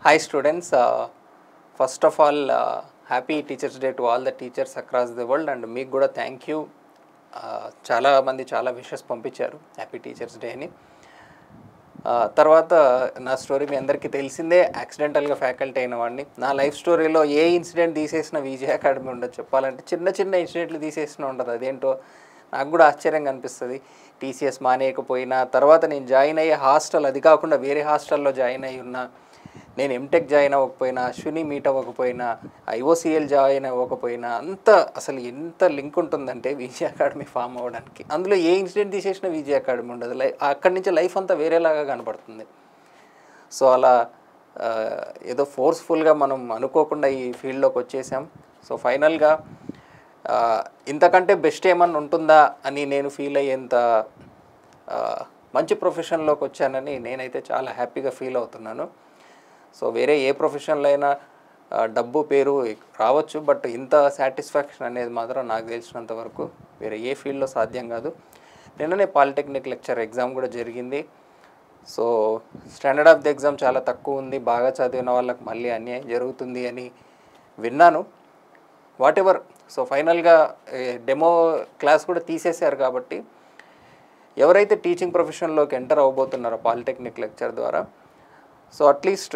Hi students, uh, first of all, uh, happy Teachers Day to all the teachers across the world and మీకు కూడా thank you చాలా మంది చాలా wishes పంపించారు happy teachers day అని ఆ, తర్వాత నా స్టోరీ మీ అందరికీ తెలిసిందే యాక్సిడెంటల్గా ఫ్యాకల్టీ అయిన వాడిని నా లైఫ్ స్టోరీలో ఏ ఇన్సిడెంట్ తీసేసిన విజయ అకాడమీ ఉండదు చెప్పాలంటే చిన్న చిన్న ఇన్సిడెంట్లు తీసేసిన ఉండదు అదేంటో నాకు కూడా ఆశ్చర్యంగా అనిపిస్తుంది టీసీఎస్ మానేయకపోయినా తర్వాత నేను జాయిన్ అయ్యే హాస్టల్ అది కాకుండా వేరే హాస్టల్లో జాయిన్ అయ్యి ఉన్నా నేను ఎంటెక్ జాయిన్ అవ్వకపోయినా అశ్విని మీట్ అవ్వకపోయినా ఐఓసిఎల్ జాయిన్ అవ్వకపోయినా అంత అసలు ఎంత లింక్ ఉంటుందంటే విజయ అకాడమీ ఫామ్ అవ్వడానికి అందులో ఏ ఇన్సిడెంట్ తీసేసినా విజయ అకాడమీ ఉండదు లై అక్కడి నుంచి లైఫ్ అంతా వేరేలాగా కనపడుతుంది సో అలా ఆ, ఏదో ఫోర్స్ఫుల్గా మనం అనుకోకుండా ఈ ఫీల్డ్లోకి వచ్చేసాం సో ఫైనల్గా ఆ, ఇంతకంటే బెస్ట్ ఏమన్నా ఉంటుందా అని నేను ఫీల్ అయ్యేంత ఆ, మంచి ప్రొఫెషన్లోకి వచ్చానని నేనైతే చాలా హ్యాపీగా ఫీల్ అవుతున్నాను సో వేరే ఏ ప్రొఫెషన్లో అయినా ఆ, డబ్బు పేరు రావచ్చు బట్ ఇంత సాటిస్ఫాక్షన్ అనేది మాత్రం నాకు తెలిసినంత వరకు వేరే ఏ ఫీల్డ్లో సాధ్యం కాదు నిన్ననే పాలిటెక్నిక్ లెక్చర్ ఎగ్జామ్ కూడా జరిగింది so standard of the exam చాలా తక్కువ ఉంది బాగా చదివిన వాళ్ళకి మళ్ళీ అన్యాయం జరుగుతుంది అని విన్నాను వాట్ ఎవర్ సో ఫైనల్గా డెమో క్లాస్ కూడా తీసేశారు కాబట్టి ఎవరైతే టీచింగ్ ప్రొఫెషన్లోకి ఎంటర్ అవ్వబోతున్నారో పాలిటెక్నిక్ లెక్చర్ ద్వారా సో అట్లీస్ట్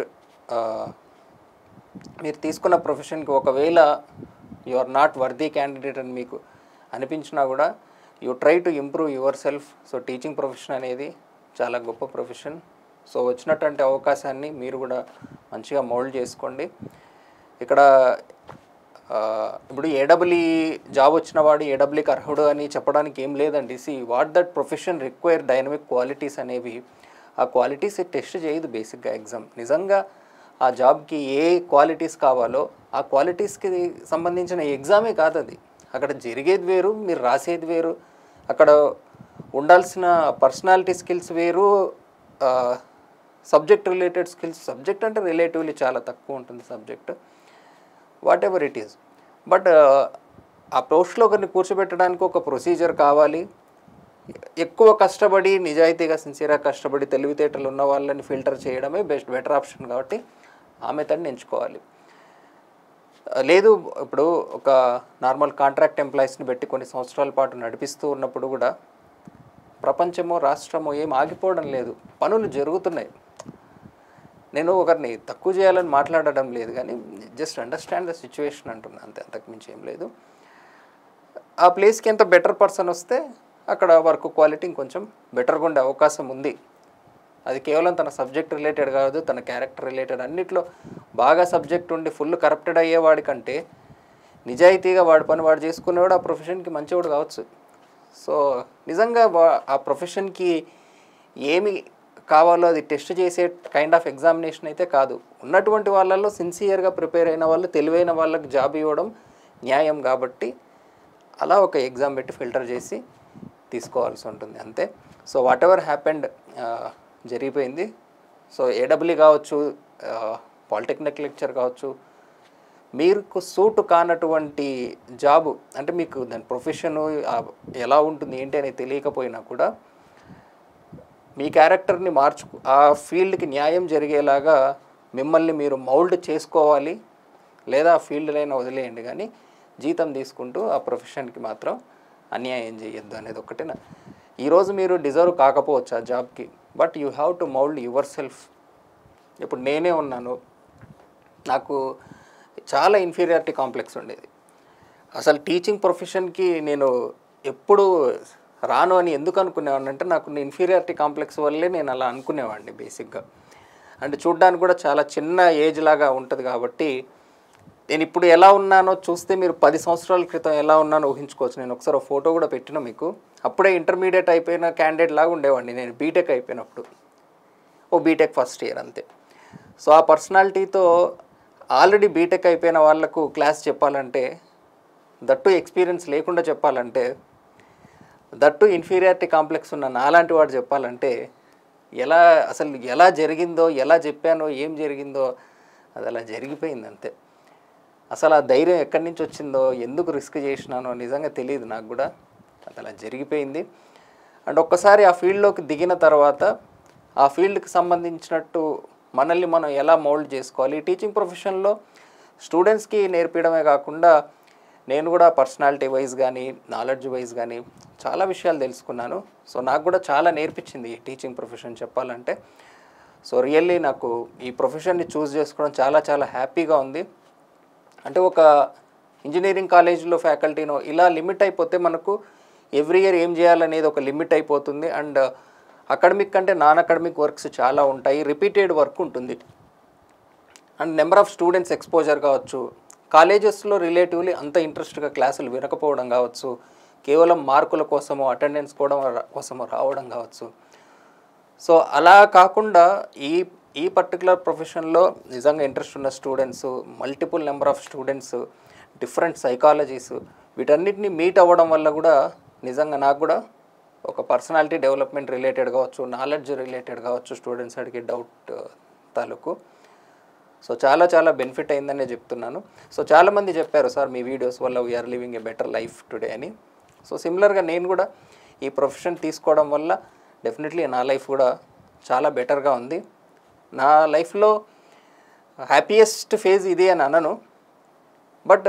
మీరు తీసుకున్న ప్రొఫెషన్కి ఒకవేళ you are not worthy candidate అని మీకు అనిపించినా కూడా you try to improve yourself so teaching profession అనేది చాలా గొప్ప ప్రొఫెషన్ సో వచ్చినటువంటి అవకాశాన్ని మీరు కూడా మంచిగా మౌల్డ్ చేసుకోండి ఇక్కడ ఆ, ఇప్పుడు ఏడబ్ల్యూ జాబ్ వచ్చిన వాడు ఏడబ్ల్యూకి అర్హుడు అని చెప్పడానికి ఏం లేదండి see what that profession require dynamic qualities అనేవి ఆ క్వాలిటీస్ టెస్ట్ చేయదు బేసిక్గా ఎగ్జామ్ నిజంగా ఆ జాబ్కి ఏ క్వాలిటీస్ కావాలో ఆ క్వాలిటీస్కి సంబంధించిన ఎగ్జామే కాదు అది అక్కడ జరిగేది వేరు మీరు రాసేది వేరు అక్కడ ఉండాల్సిన పర్సనాలిటీ స్కిల్స్ వేరు సబ్జెక్ట్ రిలేటెడ్ స్కిల్స్ సబ్జెక్ట్ అంటే రిలేటివ్లీ చాలా తక్కువ ఉంటుంది subject whatever it is but ఆ పోస్ట్లో ఒకరిని కూర్చోబెట్టడానికి ఒక ప్రొసీజర్ కావాలి ఎక్కువ కష్టపడి నిజాయితీగా సిన్సియర్గా కష్టపడి తెలివితేటలు ఉన్న వాళ్ళని ఫిల్టర్ చేయడమే బెస్ట్ బెటర్ ఆప్షన్ కాబట్టి ఆ మెథడ్ని ఎంచుకోవాలి లేదు ఇప్పుడు ఒక నార్మల్ కాంట్రాక్ట్ ఎంప్లాయీస్ని పెట్టి కొన్ని సంవత్సరాల పాటు నడిపిస్తూ ఉన్నప్పుడు కూడా ప్రపంచమో రాష్ట్రమో ఏం ఆగిపోవడం లేదు పనులు జరుగుతున్నాయి నేను ఒకరిని తక్కువ చేయాలని మాట్లాడడం లేదు కానీ జస్ట్ అండర్స్టాండ్ ద సిచ్యువేషన్ అంటున్నా అంతే అంతకుమించి ఏం లేదు ఆ ప్లేస్కి ఎంత బెటర్ పర్సన్ వస్తే అక్కడ వర్క్ క్వాలిటీ ఇంకొంచెం బెటర్గా ఉండే అవకాశం ఉంది అది కేవలం తన సబ్జెక్ట్ రిలేటెడ్ కాదు తన క్యారెక్టర్ రిలేటెడ్ అన్నిట్లో బాగా సబ్జెక్ట్ ఉండి ఫుల్ కరప్టెడ్ అయ్యేవాడి కంటే నిజాయితీగా వాడి పని వాడు చేసుకునేవాడు ఆ ప్రొఫెషన్కి మంచివాడు కావచ్చు సో నిజంగా వా- ఆ ప్రొఫెషన్కి ఏమి కావాలో అది టెస్ట్ చేసే కైండ్ ఆఫ్ ఎగ్జామినేషన్ అయితే కాదు ఉన్నటువంటి వాళ్ళల్లో సిన్సియర్గా ప్రిపేర్ అయిన వాళ్ళు తెలివైన వాళ్ళకి జాబ్ ఇవ్వడం న్యాయం కాబట్టి అలా ఒక ఎగ్జామ్ పెట్టి ఫిల్టర్ చేసి తీసుకోవాల్సి ఉంటుంది అంతే సో వాట్ ఎవర్ హ్యాపెండ్ జరిగిపోయింది సో ఏడబ్ల్యూ కావచ్చు పాలిటెక్నిక్ లెక్చర్ కావచ్చు మీకు సూట్ కానటువంటి జాబు అంటే మీకు దాని ప్రొఫెషను ఎలా ఉంటుంది ఏంటి అనేది తెలియకపోయినా కూడా మీ క్యారెక్టర్ని మార్చు ఆ ఫీల్డ్కి న్యాయం జరిగేలాగా మిమ్మల్ని మీరు మౌల్డ్ చేసుకోవాలి లేదా ఆ ఫీల్డ్లైనా వదిలేయండి కానీ జీతం తీసుకుంటూ ఆ ప్రొఫెషన్కి మాత్రం అన్యాయం చేయొద్దు అనేది ఒకటి నా- ఈరోజు మీరు డిజర్వ్ కాకపోవచ్చు ఆ జాబ్కి but you have to mould yourself ఇప్పుడు నేనే ఉన్నాను నాకు చాలా ఇన్ఫీరియారిటీ కాంప్లెక్స్ ఉండేది అసలు టీచింగ్ ప్రొఫెషన్కి నేను ఎప్పుడు రాను అని ఎందుకు అనుకునేవాడిని అంటే నాకు ఇన్ఫీరియారిటీ కాంప్లెక్స్ వల్లే నేను అలా అనుకునేవాడిని బేసిక్గా అంటే చూడ్డానికి కూడా చాలా చిన్న ఏజ్ లాగా ఉంటుంది కాబట్టి నేను ఇప్పుడు ఎలా ఉన్నానో చూస్తే మీరు పది సంవత్సరాల క్రితం ఎలా ఉన్నానో ఊహించుకోవచ్చు నేను ఒకసారి ఒక ఫోటో కూడా పెట్టిన మీకు అప్పుడే ఇంటర్మీడియట్ అయిపోయిన క్యాండిడేట్ లాగా ఉండేవాడిని నేను బీటెక్ అయిపోయినప్పుడు ఓ బీటెక్ ఫస్ట్ ఇయర్ అంతే సో ఆ పర్సనాలిటీతో ఆల్రెడీ బీటెక్ అయిపోయిన వాళ్ళకు క్లాస్ చెప్పాలంటే దట్టు ఎక్స్పీరియన్స్ లేకుండా చెప్పాలంటే దట్టు ఇన్ఫీరియారిటీ కాంప్లెక్స్ ఉన్న నాలాంటి వాడు చెప్పాలంటే ఎలా అసలు ఎలా జరిగిందో ఎలా చెప్పానో ఏం జరిగిందో అది అలా జరిగిపోయింది అంతే అసలు ఆ ధైర్యం ఎక్కడి నుంచి వచ్చిందో ఎందుకు రిస్క్ చేసినానో నిజంగా తెలియదు నాకు కూడా అది అలా జరిగిపోయింది అండ్ ఒక్కసారి ఆ ఫీల్డ్లోకి దిగిన తర్వాత ఆ ఫీల్డ్కి సంబంధించినట్టు మనల్ని మనం ఎలా మౌల్డ్ చేసుకోవాలి టీచింగ్ ప్రొఫెషన్లో స్టూడెంట్స్కి నేర్పించడమే కాకుండా నేను కూడా పర్సనాలిటీ వైజ్ కానీ నాలెడ్జ్ వైజ్ కానీ చాలా విషయాలు తెలుసుకున్నాను సో నాకు కూడా చాలా నేర్పించింది ఈ టీచింగ్ ప్రొఫెషన్ చెప్పాలంటే సో రియల్లీ నాకు ఈ ప్రొఫెషన్ని చూస్ చేసుకోవడం చాలా చాలా హ్యాపీగా ఉంది అంటే ఒక ఇంజనీరింగ్ కాలేజీలో ఫ్యాకల్టీనో ఇలా లిమిట్ అయిపోతే మనకు ఎవ్రీ ఇయర్ ఏం చేయాలనేది ఒక లిమిట్ అయిపోతుంది అండ్ అకాడమిక్ కంటే నాన్ అకాడమిక్ వర్క్స్ చాలా ఉంటాయి రిపీటెడ్ వర్క్ ఉంటుంది and number of students exposure కావచ్చు కాలేజెస్లో రిలేటివ్లీ అంత ఇంట్రెస్ట్గా క్లాసులు వినకపోవడం కావచ్చు కేవలం మార్కుల కోసమో అటెండెన్స్ కూడా కోసమో రావడం కావచ్చు సో అలా కాకుండా ఈ ఈ పర్టికులర్ ప్రొఫెషన్లో నిజంగా ఇంట్రెస్ట్ ఉన్న students multiple number of students different psychologies వీటన్నిటిని మీట్ అవ్వడం వల్ల కూడా నిజంగా నాకు కూడా ఒక పర్సనాలిటీ డెవలప్మెంట్ రిలేటెడ్ కావచ్చు నాలెడ్జ్ రిలేటెడ్ కావచ్చు స్టూడెంట్స్ అడిగే డౌట్ తాలూకు సో చాలా చాలా బెనిఫిట్ అయిందనే చెప్తున్నాను సో చాలామంది చెప్పారు సార్ మీ వీడియోస్ వల్ల we are living a better life today అని సో సిమిలర్గా నేను కూడా ఈ ప్రొఫెషన్ తీసుకోవడం వల్ల డెఫినెట్లీ నా లైఫ్ కూడా చాలా బెటర్గా ఉంది నా లైఫ్లో హ్యాపీయెస్ట్ ఫేజ్ ఇది అని అనను బట్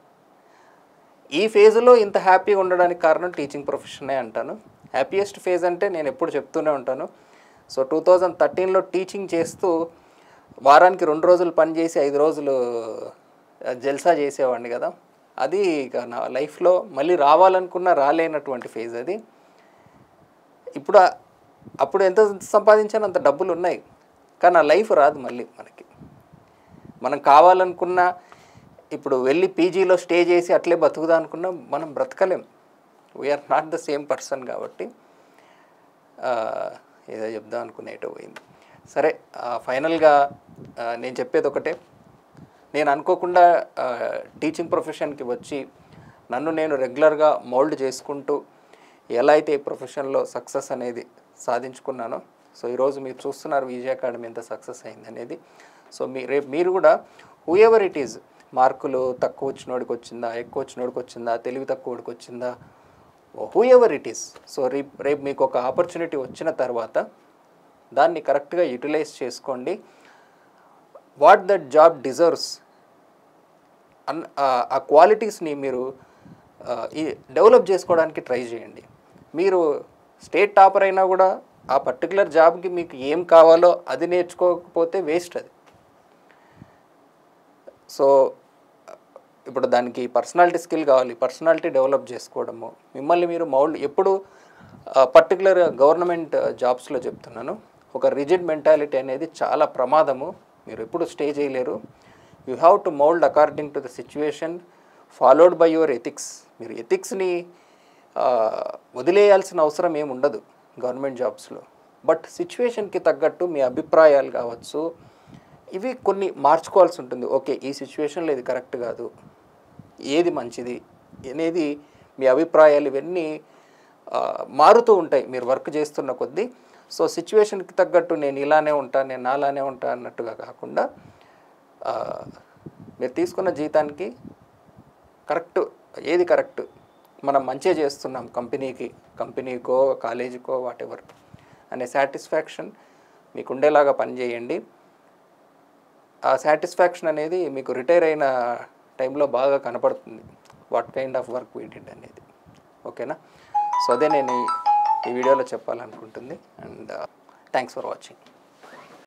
ఈ ఫేజ్లో ఇంత హ్యాపీగా ఉండడానికి కారణం టీచింగ్ ప్రొఫెషనే అంటాను హ్యాపీయెస్ట్ ఫేజ్ అంటే నేను ఎప్పుడు చెప్తూనే ఉంటాను సో టూ థౌజండ్ థర్టీన్లో టీచింగ్ చేస్తూ వారానికి రెండు రోజులు పని చేసి ఐదు రోజులు ఆ, జల్సా చేసేవాడిని కదా అది ఇక నా లైఫ్లో మళ్ళీ రావాలనుకున్నా రాలేనటువంటి ఫేజ్ అది ఇప్పుడు ఆ- అప్పుడు ఎంత సంపాదించానో అంత డబ్బులు ఉన్నాయి కానీ ఆ లైఫ్ రాదు మళ్ళీ మనకి మనం కావాలనుకున్న ఇప్పుడు వెళ్ళి పీజీలో స్టే చేసి అట్లే బతుకుదా అనుకున్నా మనం బ్రతకలేం we are not the same person కాబట్టి ఆ, ఏదో చెప్దాం అనుకునేటో పోయింది సరే ఫైనల్గా నేను చెప్పేది ఒకటే నేను అనుకోకుండా టీచింగ్ ప్రొఫెషన్కి వచ్చి నన్ను నేను రెగ్యులర్గా మౌల్డ్ చేసుకుంటూ ఎలా అయితే ఈ ప్రొఫెషన్లో సక్సెస్ అనేది సాధించుకున్నానో సో ఈరోజు మీరు చూస్తున్నారు విజయ అకాడమీ ఎంత సక్సెస్ అయింది అనేది సో మీ రేపు మీరు కూడా హూ ఎవర్ ఇట్ ఈజ్ మార్కులు తక్కువ వచ్చినోడికి వచ్చిందా ఎక్కువ వచ్చినోడికి వచ్చిందా తెలివి తక్కువడికి వచ్చిందా whoever it is so రేపు రేపు మీకు ఒక ఆపర్చునిటీ వచ్చిన తర్వాత దాన్ని కరెక్ట్గా యూటిలైజ్ చేసుకోండి what that job deserves an ఆ- ఆ క్వాలిటీస్ని మీరు ఆ, ఈ డెవలప్ చేసుకోవడానికి ట్రై చేయండి మీరు స్టేట్ టాపర్ అయినా కూడా ఆ పర్టికులర్ జాబ్కి మీకు ఏం కావాలో అది నేర్చుకోకపోతే వేస్ట్ అది సో ఇప్పుడు దానికి పర్సనాలిటీ స్కిల్ కావాలి పర్సనాలిటీ డెవలప్ చేసుకోవడము మిమ్మల్ని మీరు మౌల్డ్ ఎప్పుడు పర్టికులర్ గవర్నమెంట్ జాబ్స్లో చెప్తున్నాను ఒక రిజిడ్ మెంటాలిటీ అనేది చాలా ప్రమాదము మీరు ఎప్పుడు స్టే చేయలేరు you have to mould according to the situation followed by your ethics మీరు ఎథిక్స్ని వదిలేయాల్సిన అవసరం ఏమి ఉండదు గవర్నమెంట్ జాబ్స్లో బట్ సిచ్యువేషన్కి తగ్గట్టు మీ అభిప్రాయాలు కావచ్చు ఇవి కొన్ని మార్చుకోవాల్సి ఉంటుంది ఓకే ఈ సిచ్యువేషన్లో ఇది కరెక్ట్ కాదు ఏది మంచిది అనేది మీ అభిప్రాయాలు ఇవన్నీ ఆ, మారుతూ ఉంటాయి మీరు వర్క్ చేస్తున్న కొద్దీ సో సిచ్యువేషన్కి తగ్గట్టు నేను ఇలానే ఉంటా నేను నాలానే ఉంటా అన్నట్టుగా కాకుండా ఆ, మీరు తీసుకున్న జీతానికి కరెక్ట్ ఏది కరెక్ట్ మనం మంచిగా చేస్తున్నాం కంపెనీకి కంపెనీకో కాలేజీకో వాట్ ఎవర్ అనే సాటిస్ఫాక్షన్ మీకు ఉండేలాగా పనిచేయండి ఆ సాటిస్ఫాక్షన్ అనేది మీకు రిటైర్ అయిన టైంలో బాగా కనపడుతుంది what kind of work we did అనేది ఓకేనా సో అదే నేను ఈ- ఈ వీడియోలో చెప్పాలనుకుంటుంది అండ్ థ్యాంక్స్ ఫర్ వాచింగ్